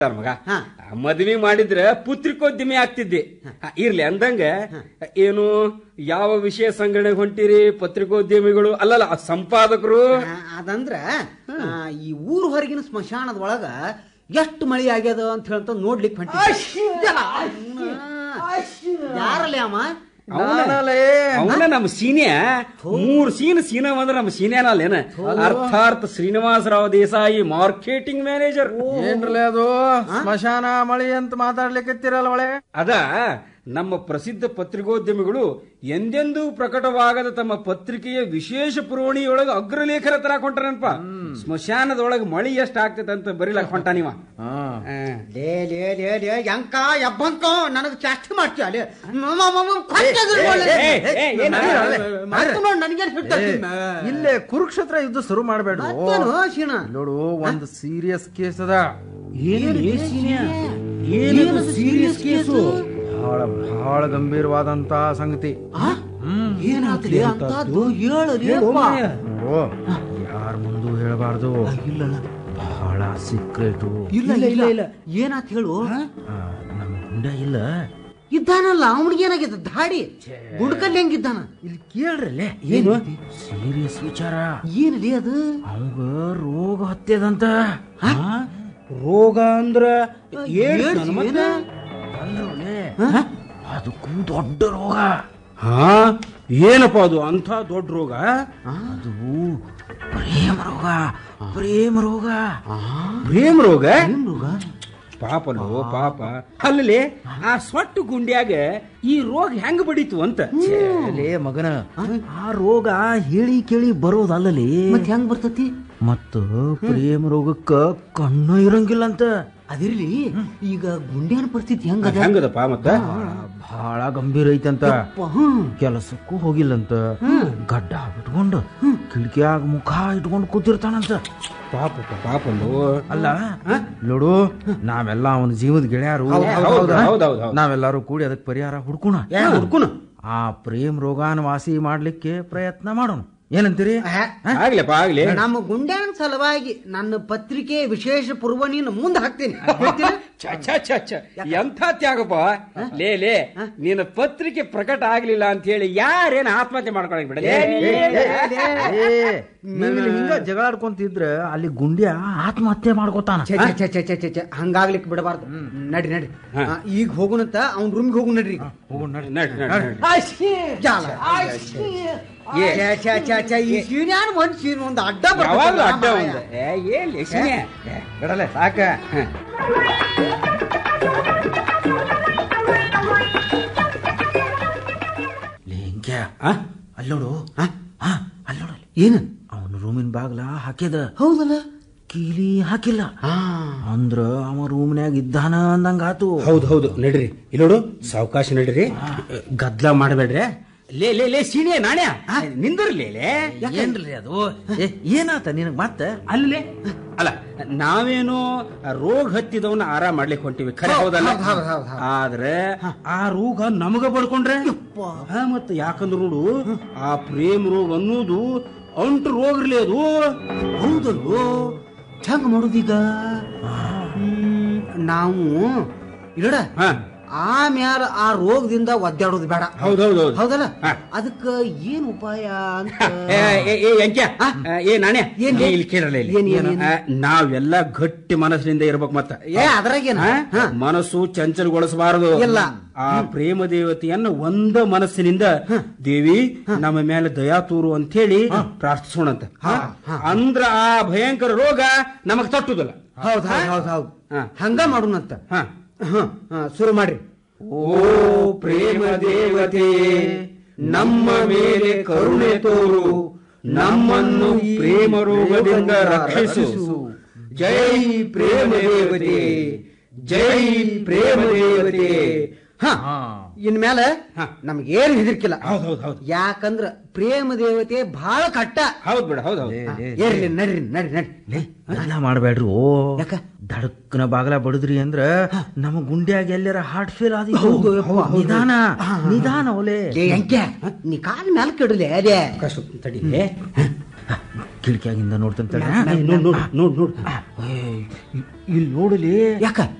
ಮಗ ಮದ್ವಿ ಮಾಡಿದ್ರ ಪುತ್ರಿಕೋದ್ಯಮಿ ಆಗ್ತಿದ್ದೆ ಆ, ಇರ್ಲಿ ಅಂದಂಗ ಏನು ಯಾವ ವಿಷಯ ಸಂಗ್ರಹಣೆ ಹೊಂಟಿರಿ ಪತ್ರಿಕೋದ್ಯಮಿಗಳು ಅಲ್ಲಲ್ಲ ಆ ಸಂಪಾದಕರು ಆ, ಅದಂದ್ರ ಆ, ಈ ಊರ್ ಹೊರಗಿನ ಸ್ಮಶಾನದ ಒಳಗ ಎಷ್ಟು ಮಳಿ ಆಗ್ಯದ ಅಂತ ಹೇಳ್ತ ನೋಡ್ಲಿಕ್ಕೆ ಹೊಂಟಿ ಯಾರಲ್ಲ ಅಮ್ಮ ಅವನ ನಮ್ಮ ಸೀನಿಯರ್ ಮೂರ್ ಸೀನ್ ಸೀನ ಅಂದ್ರೆ ನಮ್ಮ ಸೀನಿಯರ್ ಅಲ್ಲೇನ ಅರ್ಥಾರ್ಥ ಶ್ರೀನಿವಾಸರಾವ್ ದೇಸಾಯಿ ಮಾರ್ಕೆಟಿಂಗ್ ಮ್ಯಾನೇಜರ್ ಏನ್ರಲ್ಲ ಅದು ಸ್ಮಶಾನ ಮಳಿ ಅಂತ ಮಾತಾಡ್ಲಿಕ್ಕತ್ತಿರಲ್ಲ ಒಳೆ ಅದ ನಮ್ಮ ಪ್ರಸಿದ್ಧ ಪತ್ರಿಕೋದ್ಯಮಿಗಳು ಎಂದೆಂದೂ ಪ್ರಕಟವಾಗದ ತಮ್ಮ ಪತ್ರಿಕೆಯ ವಿಶೇಷ ಪುರವಣಿಯೊಳಗೆ ಅಗ್ರಲೇಖನ ತರ ಕೊಂಟಾರನಪ್ಪ ಸ್ಮಶಾನದೊಳಗೆ ಮಳಿ ಎಷ್ಟ್ ಆಗ್ತೈತೆ ಅಂತ ಬರೀಲಕ್ ಹೊಂಟಾನಿವ ಲೇ ಲೇ ಲೇ ಲೇ ಯಂಕ ಯಬ್ಬಂಕ ನನಗ್ ಚಾಸ್ತಿ ಮಾಡ್ತೀಯ ಲೇ ನನಗೇನು ಹೇಳ್ತಾರೆ ಇಲ್ಲೇ ಕುರುಕ್ಷೇತ್ರ ಯುದ್ಧ ಶುರು ಮಾಡಬೇಡ ಮತ್ತೇನು ಶೀಣ ನೋಡು ಒಂದು ಸೀರಿಯಸ್ ಕೇಸ್ ಅದ ಸೀರಿಯಸ್ ಕೇಸು ಬಹಳ ಬಹಳ ಗಂಭೀರವಾದಂತ ಸಂಗತಿ ಏನಾಗ್ತದೆ ಅಂತದ್ದು ಹೇಳು ಲೇಪ್ಪ. ನೋಡು ಯಾರ ಮುಂದೂ ಹೇಳಬಾರ್ದು ಬಹಳ ಸೀಕ್ರೆಟು ಇಲ್ಲ ಇಲ್ಲ ಇಲ್ಲ ಏನಾತ್ ಹೇಳು ನಮ್ಮ ಗುಂಡ ಇಲ್ಲ ಇದ್ದಾನಲ್ಲ ಅವನಿಗೆ ಏನಾಗಿದೆ ದಾಡಿ ಗುಡ್ಕಲ್ಲಿ ಹೆಂಗಿದ್ದಾನ ಇಲ್ಲಿ ಕೇಳ್ರಲ್ಲೇ ಏನು ಸೀರಿಯಸ್ ವಿಚಾರ ಏನಲ್ಲಿ ಅದು ಅವಂಗ ರೋಗ ಹತ್ಯದಂತ ರೋಗ ಅಂದ್ರ ಏಡ್ಸ್ ಏನ? ಅಲ್ಲೋಲೆ ಅದಕ್ಕೂ ದೊಡ್ಡ ರೋಗ ಹಾ ಏನಪ್ಪ ಅದು ಅಂತ ದೊಡ್ಡ ರೋಗ ಅದು ಪ್ರೇಮ ರೋಗ ಪ್ರೇಮ ರೋಗ ಪ್ರೇಮ ರೋಗ ಪಾಪಲು ಪಾಪ ಅಲ್ಲಿ ಆ ಸೊಟ್ಟು ಗುಂಡ್ಯಾಗ ಈ ರೋಗ ಹೆಂಗ್ ಬಡೀತು ಅಂತ ಲೇ ಮಗನ ಆ ರೋಗ ಹೇಳಿ ಕೇಳಿ ಬರೋದಲ್ಲಲಿ ಮತ್ ಹೆಂಗ್ ಬರ್ತತಿ ಮತ್ತ ಪ್ರೇಮ ರೋಗಕ್ಕ ಕಣ್ಣು ಇರಂಗಿಲ್ಲ ಅಂತ ಅದಿರ್ಲಿ ಈಗ ಗುಂಡ್ಯಾನ ಪರಿಸ್ಥಿತಿ ಹೆಂಗದ ಹೆಂಗದಪ್ಪ ಮತ್ತ ಬಹಳ ಗಂಭೀರ ಐತಂತ ಕೆಲಸಕ್ಕೂ ಹೋಗಿಲ್ಲಂತ ಗಡ್ಡ ಬಿಟ್ಕೊಂಡು ಕಿಟಕಿಯಾಗ ಮುಖ ಇಟ್ಕೊಂಡು ಕೂತಿರ್ತಾನಂತ ಪಾಪ ಪಾಪಲು ಅಲ್ಲ ನೋಡು ನಾವೆಲ್ಲ ಅವನ ಜೀವದ ಗೆಳೆಯರು ಹೌದ್ ಹೌದ್ ಹೌದ್ ಹೌದ್ ಹೌದ್. ನಾವೆಲ್ಲರೂ ಕೂಡಿ ಅದಕ್ಕೆ ಪರಿಹಾರ ಹುಡ್ಕೋಣ ಹುಡ್ಕುನು ಆ ಪ್ರೇಮ್ ರೋಗಾನ ವಾಸಿ ಮಾಡ್ಲಿಕ್ಕೆ ಪ್ರಯತ್ನ ಮಾಡೋಣ ಏನಂತೀರಿ ಆಗ್ಲಪ್ಪ ಆಗ್ಲಿ ನಮ್ಮ ಗುಂಡ್ಯಾನ ಸಲುವಾಗಿ ನನ್ನ ಪತ್ರಿಕೆ ವಿಶೇಷ ಪುರವಣಿನ ಮುಂದೆ ಹಾಕ್ತೀನಿ ಹೇಳ್ತೀರಾ? ಛ, ಛ, ಛ, ಛ. ಎಂಥ ತ್ಯಾಗಪ್ಪ ಲೇ ಲೇ ನಿನ್ನ ಪತ್ರಿಕೆ ಪ್ರಕಟ ಆಗ್ಲಿಲ್ಲ ಅಂತ ಹೇಳಿ ಯಾರೇನ ಆತ್ಮಹತ್ಯೆ ಮಾಡ್ಕೊಳಕ್ ಬಿಡ ಏ, ನೀವಿಲ್ಲಿ ಹಿಂಗ ಜಗಳಾಡ್ಕೊಂತಿದ್ರ ಅಲ್ಲಿ ಗುಂಡ್ಯ ಆತ್ಮಹತ್ಯೆ ಮಾಡ್ಕೋತಾನ ಛೆ, ಛೆ, ಛೆ, ಛೆ, ಛೆ, ಛೆ, ಛೆ, ಹಂಗಾಗ್ಲಿಕ್ಕೆ ಬಿಡಬಾರ್ದು ನಡ್ರಿ ನಡ್ರಿ ಆ, ಈಗ ಹೋಗುನಂತ ಅವ್ನ ರೂಮ್ಗೆ ಹೋಗು ನಡ್ರಿ ಈಗ. ಜಾಲ. ಛೆ, ಛೆ, ಛೆ, ಛೆ, ಈ ಸೀನ್ಯಾನ ಒಂದ್ ಸೀನ್ ಒಂದು ಅಡ್ಡ ಬರ್ತೈತಲ್ಲ ಯಾವಾಗ್ಲೂ ಅಡ್ಡ ಮಾರಾಯ. ಒಂದು ಏ, ಏನ್ ಲಕ್ಷ್ಮಿ ಬಿಡಲೆ ಸಾಕ ಲಿಂಕ್ಯ ಅಲ್ಲೋಡು ಅಲ್ಲೋಡು ಏನು ಅವನ ರೂಮಿನ ಬಾಗ್ಲ ಹಾಕ್ಯದ ಹೌದಲ್ಲ ಕೀಲಿ ಹಾಕಿಲ್ಲ ಅಂದ್ರ ಅವ ರೂಮ್ನ್ಯಾಗ ಇದ್ದಾನ ಅಂದಂಗಾತು ಹೌದು ಹೌದು ನಡ್ರಿ ಇಲ್ಲೋಡು ಸಾವಕಾಶ ನಡ್ರಿ ಗದ್ಲ ಮಾಡಬೇಡ್ರಿ ಲೇ ಲೇ ಲೇ ಸೀಣೆ ನಾಣ್ಯ ನಿಂದಿರ್ಲಿ ಲೇ ಏನ್ರಿ ಅದು ಏ, ಏನಾತ ನಿನಗ್ ಮತ್ತ ಅಲ್ಲೇ ಅಲ್ಲ ನಾವೇನು ರೋಗ ಹತ್ತಿದವನ್ನ ಆರಾಮ್ ಮಾಡ್ಲಿಕ್ಕೆ ಹೊಂಟಿವಿ ಖರೆ ಹೌದಲ್ಲ ಹೌದ್, ಹೌದ್, ಹೌದ್, ಹೌದ್. ಆದ್ರೆ ಆ ರೋಗ ನಮಗ ಬಡ್ಕೊಂಡ್ರೆ ಹಾ, ಮತ್ತ ಯಾಕಂದ್ರ ನೋಡು ಆ ಪ್ರೇಮ್ ರೋಗ ಅನ್ನೋದು ಅಂಟು ರೋಗ ಇರ್ಲಿ ಅದು ಹೌದಲ್ವೋ ಹೆಂಗ್ ಮಾಡುದೀಗ ಹ್ಮ್, ನಾವು ಇಡ ಆಮ್ಯಾಲ ಆ ರೋಗದಿಂದ ಒದ್ದಾಡೋದು ಬೇಡ ಹೌದೌದು ಹೌದಲ್ಲ ಅದಕ್ಕ ಏನ್ ಉಪಾಯ ಅಂತ ಏ, ಏ, ಏ, ಎಂಕ್ಯ? ಏ ನಾಣ್ಯ ಏನ್? ಏ, ಇಲ್ಲಿ ಕೇಳಲ್ಲ ಇಲ್ಲಿ. ಏನ್, ಏನ್, ಏನ್? ಆ, ನಾವೆಲ್ಲ ಗಟ್ಟಿ ಮನಸ್ಸಿನಿಂದ ಇರ್ಬೇಕು ಮತ್ತ ಏ ಅದ್ರಾಗೇನ ಆ? ಮನಸ್ಸು ಚಂಚಲಗೊಳಿಸಬಾರದು ಇಲ್ಲ. ಆ ಪ್ರೇಮ ದೇವತೆಯನ್ನ ಒಂದ ಮನಸ್ಸಿನಿಂದ ದೇವಿ ನಮ್ಮ ಮೇಲೆ ದಯಾ ತೂರು ಅಂತ ಹೇಳಿ ಪ್ರಾರ್ಥಿಸೋಣಂತ ಅಂದ್ರ ಆ ಭಯಂಕರ ರೋಗ ನಮಗ್ ತಟ್ಟುದಿಲ್ಲ ಹೌದ್ ಹೌದ್ ಹೌದ್ ಹೌದ್ ಹಂಗ ಮಾಡೋಣಂತ ಹ. ಹ, ಹ, ಶುರು ಮಾಡ್ರಿ ಓ ಪ್ರೇಮ ದೇವತೆ ನಮ್ಮ ಮೇಲೆ ಕರುಣೆ ತೋರು ನಮ್ಮನ್ನು ಪ್ರೇಮ ರೋಗದಿಂದ ರಕ್ಷಿಸು ಜೈ ಪ್ರೇಮ ದೇವತೆ ಜೈ ಪ್ರೇಮ ದೇವತೆ ಹ ಇನ್ಮೇಲೆ ನಮ್ಗೇನ್ ಹೆದರ್ಕಿಲ್ಲ ಹೌದ್ ಹೌದ್ ಹೌದ್ ಯಾಕಂದ್ರ ಪ್ರೇಮ ದೇವತೆ ಬಹಳ ಕಟ್ಟ ಹೌದ್ ಬಿಡ ಹೌದ್ ಹೌದ್ ಏರ್ಲಿ ನಡ್ರಿ ನಡ್ರಿ ನಡ್ರಿ ಎಲ್ಲ ಮಾಡ್ಬೇಡ್ರಿ ಓ ದಡಕ್ಕನ ಬಾಗಲ ಬಡದ್ರಿ ಅಂದ್ರ ನಮ್ಮ ಗುಂಡ್ಯಾಗ ಎಲ್ಲಾರ ಹಾರ್ಟ್ ಫೇಲ್ ಆದಿ ಹೌದು, ಯಪ್ಪ, ಹೌದು. ನಿಧಾನ ನಿಧಾನ ಒಲೆ ಏ, ಎಂಕೆ ನೀ ಕಾಲ್ ಮ್ಯಾಲ ಕೆಡಲೆ ಅದೇ ಕಷ್ಟ ತಡಿ ಕಿಟಕಿಯಾಗಿಂದ ನೋಡ್ತಂತ ನೋಡ್ ನೋಡ್ ನೋಡ್ ನೋಡ್ ಇಲ್ಲಿ ನೋಡಲಿ ಯಾಕ